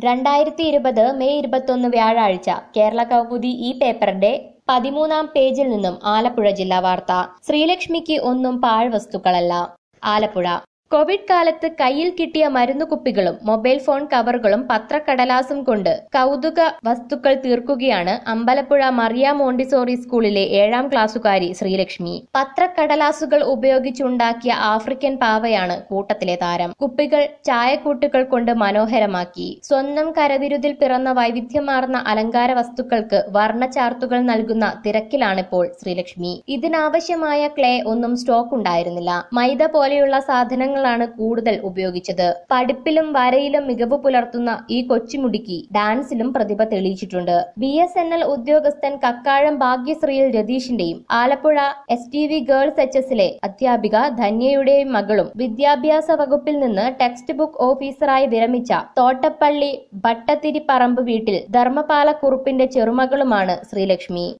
രണ്ടായിരത്തി ഇരുപത് മെയ് ഇരുപത്തൊന്ന് വ്യാഴാഴ്ച കേരള കൗമുദി ഈ പേപ്പറിന്റെ പതിമൂന്നാം പേജിൽ നിന്നും ആലപ്പുഴ ജില്ലാ വാർത്ത ശ്രീലക്ഷ്മിക്ക് ഒന്നും പാഴ്വസ്തുക്കളല്ല ആലപ്പുഴ കോവിഡ് കാലത്ത് കയ്യിൽ കിട്ടിയ മരുന്നു കുപ്പികളും മൊബൈൽ ഫോൺ കവറുകളും പത്രക്കടലാസും കൊണ്ട് കൗതുക വസ്തുക്കൾ തീർക്കുകയാണ് അമ്പലപ്പുഴ മറിയ മോണ്ടിസോറി സ്കൂളിലെ ഏഴാം ക്ലാസ്സുകാരി ശ്രീലക്ഷ്മി പത്രക്കടലാസുകൾ ഉപയോഗിച്ചുണ്ടാക്കിയ ആഫ്രിക്കൻ പാവയാണ് കൂട്ടത്തിലെ താരം കുപ്പികൾ ചായക്കൂട്ടുകൾ കൊണ്ട് മനോഹരമാക്കി സ്വന്തം കരവിരുതിൽ പിറന്ന വൈവിധ്യമാർന്ന അലങ്കാര വസ്തുക്കൾക്ക് വർണ്ണചാർത്തുകൾ നൽകുന്ന തിരക്കിലാണിപ്പോൾ ശ്രീലക്ഷ്മി ഇതിനാവശ്യമായ ക്ലേ ഒന്നും സ്റ്റോക്ക് ഉണ്ടായിരുന്നില്ല മൈദ പോലെയുള്ള സാധനങ്ങളാണ് കൂടുതൽ ഉപയോഗിച്ചത് പഠിപ്പിലും വരയിലും മികവ് പുലർത്തുന്ന ഈ കൊച്ചുമുടിക്ക് ഡാൻസിലും പ്രതിഭ തെളിയിച്ചിട്ടുണ്ട് ബി എസ് എൻ എൽ ഉദ്യോഗസ്ഥൻ കക്കാഴം ഭാഗ്യശ്രീയിൽ രതീഷിന്റെയും Alappuzha S T V girls H എസിലെ അധ്യാപിക ധന്യയുടെയും മകളും വിദ്യാഭ്യാസ വകുപ്പിൽ നിന്ന് ടെക്സ്റ്റ് ബുക്ക് ഓഫീസറായി വിരമിച്ച തോട്ടപ്പള്ളി ഭട്ടത്തിരിപ്പറമ്പ് വീട്ടിൽ ധർമ്മപാല കുറുപ്പിന്റെ ചെറുമകളുമാണ് ശ്രീലക്ഷ്മി